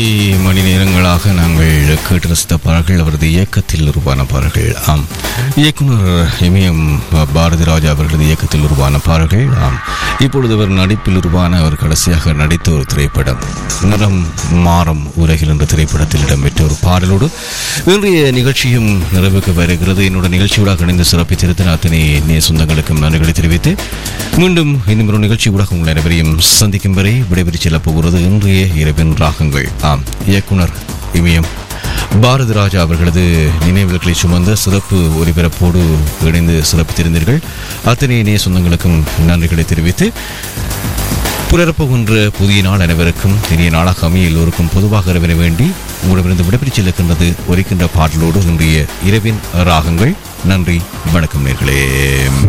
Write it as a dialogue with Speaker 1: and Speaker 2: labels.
Speaker 1: மணி நேரங்களாக நாங்கள் கேட்டு ரசித்த பாடல்கள் அவரது இயக்கத்தில் உருவான பாடல்கள் ஆம் இயக்குனர் இமயம் பாரதி ராஜா அவர்களது இயக்கத்தில் உருவான பாடல்கள் ஆம் இப்பொழுது அவர் நடிப்பில் உருவான அவர் கடைசியாக நடித்த ஒரு திரைப்படம் நிறம் மாறும் உலகில் என்ற திரைப்படத்தில் இடம்பெற்ற ஒரு பாடலோடு இன்றைய நிகழ்ச்சியும் நிறைவுக்கு வருகிறது என்னோட நிகழ்ச்சியூடாக இணைந்து சிறப்பித்திருந்த அத்தனை இனிய சொந்தங்களுக்கும் நன்றிகளை தெரிவித்து மீண்டும் இன்னும் ஒரு நிகழ்ச்சியூடாக உங்கள் அனைவரையும் சந்திக்கும் வரை விடைபெற்று செல்லப் போகிறது இன்றைய இரவின் ராகங்கள் ஆம் இயக்குனர் இமயம் பாரதி ராஜா அவர்களது நினைவுகளை சுமந்த சிறப்பு ஒலிபரப்போடு இணைந்து சிறப்பித்திருந்தீர்கள் அத்தனை இணைய சொந்தங்களுக்கும் நன்றிகளை தெரிவித்து புலரப்போகின்ற புதிய நாள் அனைவருக்கும் இனிய நாளாக அமைய எல்லோருக்கும் பொதுவாக இரவின வேண்டி உங்களிடமிருந்து விடைபெற்று செல்லுகின்றது ஒலிக்கின்ற பாடலோடு இன்றைய இரவின் ராகங்கள் நன்றி வணக்கம் நேர்களே